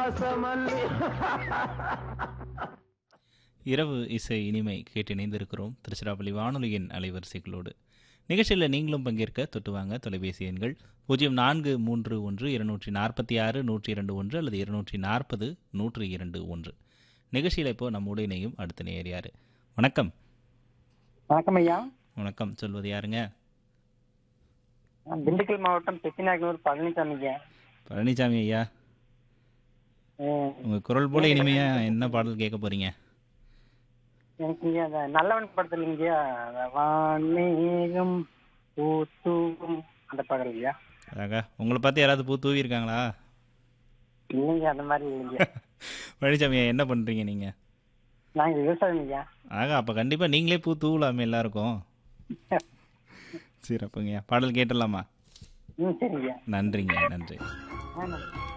வாசமல்லி இரவு இசை இனிமை கேட்டு இணைந்திருக்கிறோம் திருச்சிராப்பள்ளி வானொலியின் அலைவரிசைகளோடு நிகழ்ச்சியில் நீங்களும் பங்கேற்க தொட்டு வாங்க தொலைபேசி எண்கள் பூஜ்ஜியம் நான்கு மூன்று ஒன்று இருநூற்றி நாற்பத்தி ஆறு நூற்றி இரண்டு ஒன்று அல்லது இருநூற்றி நாற்பது நூற்றி இரண்டு ஒன்று நிகழ்ச்சியில் இப்போ நம்மோடு இணையும் அடுத்த நேர் யார் வணக்கம் வணக்கம் ஐயா வணக்கம் சொல்வது யாருங்க நான் திண்டுக்கல் மாவட்டம் பெத்திநாயக்கனூர் பழனிசாமி ஐயா பழனிசாமி ஐயா ம், உங்கள் குரல் போல இனிமையா என்ன பாடல் கேட்க போறீங்க எனக்கு இங்க அந்த நல்லவன் படத்துல இங்கயா வானேகம் பூத்தூவும் அந்த பாடல் ஐயா அழகா உங்களை பார்த்து யாராவது பூ தூவி இருக்காங்களா இல்லைங்க அந்த மாதிரி இல்லைங்க பழனிசாமி ஐயா என்ன பண்ணுறீங்க நீங்கள் நாங்க விவசாயம் ஐயா ஆகா அப்போ கண்டிப்பாக நீங்களே பூ தூவலாமே எல்லாருக்கும் சரி அப்போங்க பாடல் கேட்டுடலாமா ம் சரிங்க நன்றிங்க நன்றி ஆ, நன்றி.